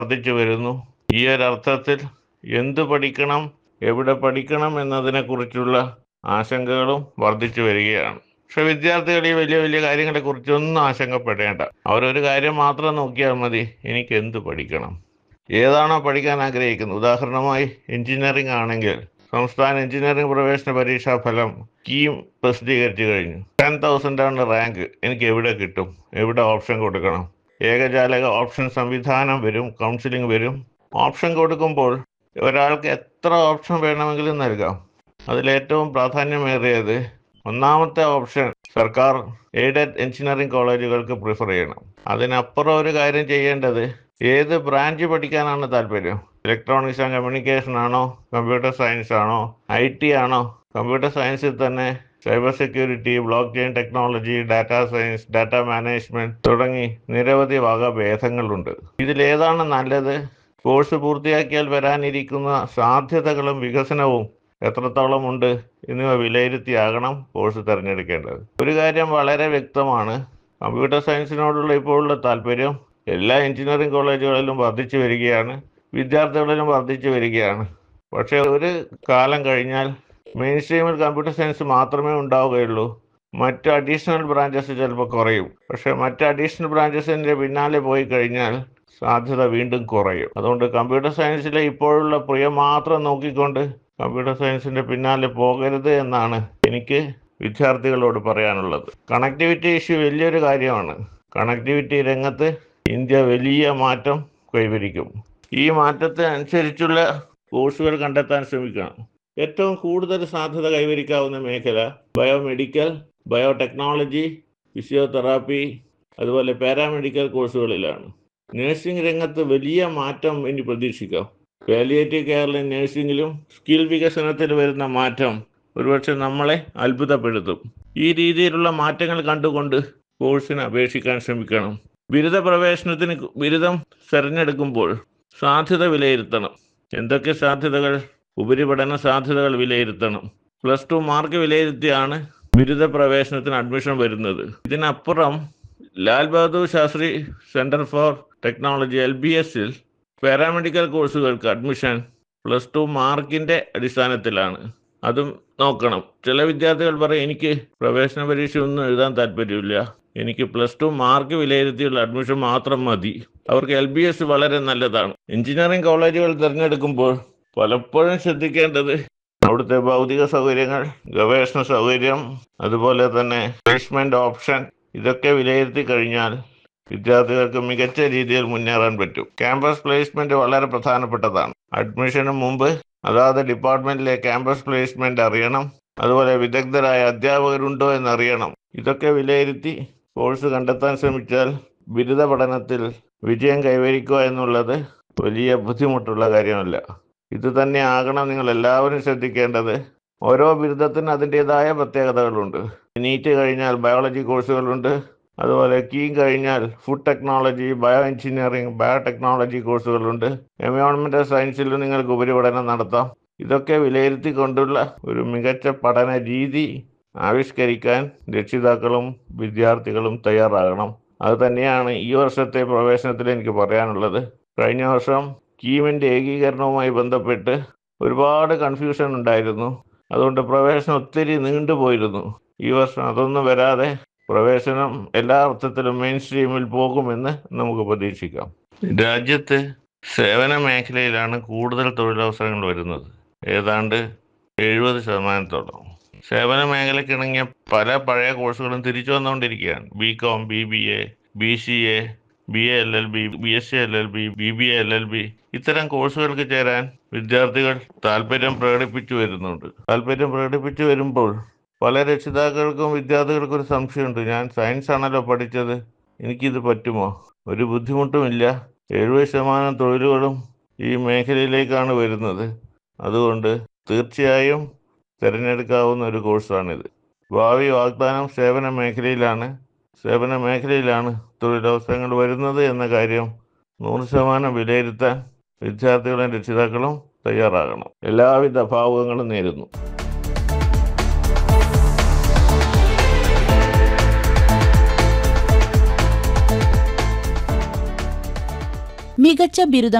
വർദ്ധിച്ചു വരുന്നു ഈ ഒരു അർത്ഥത്തിൽ എന്ത് പഠിക്കണം എവിടെ പഠിക്കണം എന്നതിനെക്കുറിച്ചുള്ള ആശങ്കകളും വർദ്ധിച്ചു വരികയാണ് പക്ഷെ വിദ്യാർത്ഥികൾ ഈ വലിയ വലിയ കാര്യങ്ങളെക്കുറിച്ചൊന്നും ആശങ്കപ്പെടേണ്ട അവരൊരു കാര്യം മാത്രം നോക്കിയാൽ മതി എനിക്ക് എന്ത് പഠിക്കണം ഏതാണോ പഠിക്കാൻ ആഗ്രഹിക്കുന്നത് ഉദാഹരണമായി എഞ്ചിനീയറിംഗ് ആണെങ്കിൽ സംസ്ഥാന എഞ്ചിനീയറിംഗ് പ്രവേശന പരീക്ഷാ ഫലം കീം പ്രസിദ്ധീകരിച്ചു കഴിഞ്ഞു ടെൻ തൗസൻഡ് ആണ് റാങ്ക് എനിക്ക് എവിടെ കിട്ടും എവിടെ ഓപ്ഷൻ കൊടുക്കണം ഏകജാലക ഓപ്ഷൻ സംവിധാനം വരും കൗൺസിലിംഗ് വരും ഓപ്ഷൻ കൊടുക്കുമ്പോൾ ഒരാൾക്ക് എത്ര ഓപ്ഷൻ വേണമെങ്കിലും നൽകാം അതിലേറ്റവും പ്രാധാന്യമേറിയത് ഒന്നാമത്തെ ഓപ്ഷൻ സർക്കാർ എയ്ഡഡ് എഞ്ചിനീയറിംഗ് കോളേജുകൾക്ക് പ്രിഫർ ചെയ്യണം അതിനപ്പുറം ഒരു കാര്യം ചെയ്യേണ്ടത് ഏത് ബ്രാഞ്ച് പഠിക്കാനാണ് താല്പര്യം ഇലക്ട്രോണിക്സ് ആൻഡ് കമ്മ്യൂണിക്കേഷൻ ആണോ കമ്പ്യൂട്ടർ സയൻസ് ആണോ ഐ ടി ആണോ കമ്പ്യൂട്ടർ സയൻസിൽ തന്നെ cyber security blockchain technology data science data management തുടങ്ങി നിരവധി വകഭേദങ്ങളുണ്ട് ഇതിലേതാണ് നല്ലത് കോഴ്സ് പൂർത്തിയാക്കിയാൽ വരാനിരിക്കുന്ന സാധ്യതകളും വികസനവും എത്രത്തോളം ഉണ്ട് എന്നിവ വിലയിരുത്തിയാകണം കോഴ്സ് തിരഞ്ഞെടുക്കേണ്ടത് ഒരു കാര്യം വളരെ വ്യക്തമാണ് കമ്പ്യൂട്ടർ സയൻസിനോടുള്ള ഇപ്പോഴുള്ള താല്പര്യം എല്ലാ എഞ്ചിനീയറിംഗ് കോളേജുകളിലും വർദ്ധിച്ചു വരികയാണ് വിദ്യാർത്ഥികളിലും വർദ്ധിച്ചു വരികയാണ് പക്ഷേ ഒരു കാലം കഴിഞ്ഞാൽ മെയിൻ സ്ട്രീമിൽ കമ്പ്യൂട്ടർ സയൻസ് മാത്രമേ ഉണ്ടാവുകയുള്ളൂ മറ്റ് അഡീഷണൽ ബ്രാഞ്ചസ് ചിലപ്പോൾ കുറയും പക്ഷേ മറ്റ് അഡീഷണൽ ബ്രാഞ്ചസിൻ്റെ പിന്നാലെ പോയി കഴിഞ്ഞാൽ സാധ്യത വീണ്ടും കുറയും അതുകൊണ്ട് കമ്പ്യൂട്ടർ സയൻസിലെ ഇപ്പോഴുള്ള പ്രിയം മാത്രം നോക്കിക്കൊണ്ട് കമ്പ്യൂട്ടർ സയൻസിൻ്റെ പിന്നാലെ പോകരുത് എന്നാണ് എനിക്ക് വിദ്യാർത്ഥികളോട് പറയാനുള്ളത് കണക്ടിവിറ്റി ഇഷ്യൂ വലിയൊരു കാര്യമാണ് കണക്ടിവിറ്റി രംഗത്ത് ഇന്ത്യ വലിയ മാറ്റം കൈവരിക്കും ഈ മാറ്റത്തെ അനുസരിച്ചുള്ള കോഴ്സുകൾ കണ്ടെത്താൻ ശ്രമിക്കണം ഏറ്റവും കൂടുതൽ സാധ്യത കൈവരിക്കാവുന്ന മേഖല ബയോമെഡിക്കൽ ബയോടെക്നോളജി ഫിസിയോതെറാപ്പി അതുപോലെ പാരാമെഡിക്കൽ കോഴ്സുകളിലാണ് നഴ്സിംഗ് രംഗത്ത് വലിയ മാറ്റം ഇനി പ്രതീക്ഷിക്കാം പാലിയേറ്റീവ് കെയറിലും നഴ്സിംഗിലും സ്കിൽ വികസനത്തിൽ വരുന്ന മാറ്റം ഒരുപക്ഷെ നമ്മളെ അത്ഭുതപ്പെടുത്തും ഈ രീതിയിലുള്ള മാറ്റങ്ങൾ കണ്ടുകൊണ്ട് കോഴ്സിന് അപേക്ഷിക്കാൻ ശ്രമിക്കണം ബിരുദ പ്രവേശനത്തിന് ബിരുദം തിരഞ്ഞെടുക്കുമ്പോൾ സാധ്യത വിലയിരുത്തണം എന്തൊക്കെ സാധ്യതകൾ ഉപരിപഠന സാധ്യതകൾ വിലയിരുത്തണം പ്ലസ് ടു മാർക്ക് വിലയിരുത്തിയാണ് ബിരുദ പ്രവേശനത്തിന് അഡ്മിഷൻ വരുന്നത് ഇതിനപ്പുറം Lal Bahadur Shastri centre for technology L B എസിൽ പാരാമെഡിക്കൽ കോഴ്സുകൾക്ക് അഡ്മിഷൻ പ്ലസ് ടു മാർക്കിൻ്റെ അടിസ്ഥാനത്തിലാണ് അതും നോക്കണം ചില വിദ്യാർത്ഥികൾ പറയും എനിക്ക് പ്രവേശന പരീക്ഷ ഒന്നും എഴുതാൻ താല്പര്യമില്ല എനിക്ക് പ്ലസ് ടു മാർക്ക് വിലയിരുത്തിയുള്ള അഡ്മിഷൻ മാത്രം മതി അവർക്ക് എൽ ബി എസ് വളരെ നല്ലതാണ് എഞ്ചിനീയറിംഗ് കോളേജുകൾ തിരഞ്ഞെടുക്കുമ്പോൾ പലപ്പോഴും ശ്രദ്ധിക്കേണ്ടത് അവിടുത്തെ ഭൗതിക സൗകര്യങ്ങൾ ഗവേഷണ സൗകര്യം അതുപോലെ തന്നെ പ്ലേസ്മെന്റ് ഓപ്ഷൻ ഇതൊക്കെ വിലയിരുത്തി കഴിഞ്ഞാൽ വിദ്യാർത്ഥികൾക്ക് മികച്ച രീതിയിൽ മുന്നേറാൻ പറ്റും ക്യാമ്പസ് പ്ലേസ്മെന്റ് വളരെ പ്രധാനപ്പെട്ടതാണ് അഡ്മിഷന് മുമ്പ് അതാത് ഡിപ്പാർട്ട്മെന്റിലെ ക്യാമ്പസ് പ്ലേസ്മെന്റ് അറിയണം അതുപോലെ വിദഗ്ധരായ അധ്യാപകരുണ്ടോ എന്നറിയണം ഇതൊക്കെ വിലയിരുത്തി കോഴ്സ് കണ്ടെത്താൻ ശ്രമിച്ചാൽ ബിരുദ പഠനത്തിൽ വിജയം കൈവരിക്കുക എന്നുള്ളത് വലിയ ബുദ്ധിമുട്ടുള്ള കാര്യമല്ല ഇത് തന്നെ ആകണം നിങ്ങൾ എല്ലാവരും ശ്രദ്ധിക്കേണ്ടത് ഓരോ ബിരുദത്തിനും അതിൻ്റെതായ പ്രത്യേകതകളുണ്ട് നീറ്റ് കഴിഞ്ഞാൽ ബയോളജി കോഴ്സുകളുണ്ട് അതുപോലെ കീം കഴിഞ്ഞാൽ food technology bio engineering biotechnology കോഴ്സുകളുണ്ട് എൻവയോൺമെൻറ്റൽ സയൻസിൽ നിങ്ങൾക്ക് ഉപരിപഠനം നടത്താം ഇതൊക്കെ വിലയിരുത്തിക്കൊണ്ടുള്ള ഒരു മികച്ച പഠന രീതി ആവിഷ്കരിക്കാൻ രക്ഷിതാക്കളും വിദ്യാർത്ഥികളും തയ്യാറാകണം അത് തന്നെയാണ് ഈ വർഷത്തെ പ്രവേശനത്തിൽ എനിക്ക് പറയാനുള്ളത് കഴിഞ്ഞ വർഷം കീമിൻ്റെ ഏകീകരണവുമായി ബന്ധപ്പെട്ട് ഒരുപാട് കൺഫ്യൂഷൻ ഉണ്ടായിരുന്നു അതുകൊണ്ട് പ്രവേശനം ഒത്തിരി നീണ്ടുപോയിരുന്നു ഈ വർഷം അതൊന്നും വരാതെ പ്രവേശനം എല്ലാ അർത്ഥത്തിലും മെയിൻ സ്ട്രീമിൽ പോകുമെന്ന് നമുക്ക് പ്രതീക്ഷിക്കാം രാജ്യത്ത് സേവന മേഖലയിലാണ് കൂടുതൽ തൊഴിലവസരങ്ങൾ വരുന്നത് ഏതാണ്ട് എഴുപത് ശതമാനത്തോളം സേവന മേഖലയ്ക്കിണങ്ങിയ പല പഴയ കോഴ്സുകളും തിരിച്ചു വന്നുകൊണ്ടിരിക്കുകയാണ് B com B B A B C A B A L L B B S C L L B B B A L L B ഇത്തരം കോഴ്സുകൾക്ക് ചേരാൻ വിദ്യാർത്ഥികൾ താല്പര്യം പ്രകടിപ്പിച്ചു വരുന്നുണ്ട് താല്പര്യം പ്രകടിപ്പിച്ചു വരുമ്പോൾ പല രക്ഷിതാക്കൾക്കും വിദ്യാർത്ഥികൾക്കും ഒരു സംശയമുണ്ട് ഞാൻ സയൻസ് ആണല്ലോ പഠിച്ചത് എനിക്കിത് പറ്റുമോ ഒരു ബുദ്ധിമുട്ടുമില്ല എഴുപത് ശതമാനം തൊഴിലുകളും ഈ മേഖലയിലേക്കാണ് വരുന്നത് അതുകൊണ്ട് തീർച്ചയായും തിരഞ്ഞെടുക്കാവുന്ന ഒരു കോഴ്സാണിത് ഭാവി വാഗ്ദാനം സേവന മേഖലയിലാണ് സേവന മേഖലയിലാണ് തൊഴിലവസരങ്ങൾ വരുന്നത് എന്ന കാര്യം നൂറ് ശതമാനം വിലയിരുത്താൻ വിദ്യാർത്ഥികളും രക്ഷിതാക്കളും തയ്യാറാകണം എല്ലാവിധ ഭാവുകങ്ങളും നേരുന്നു മികച്ച ബിരുദം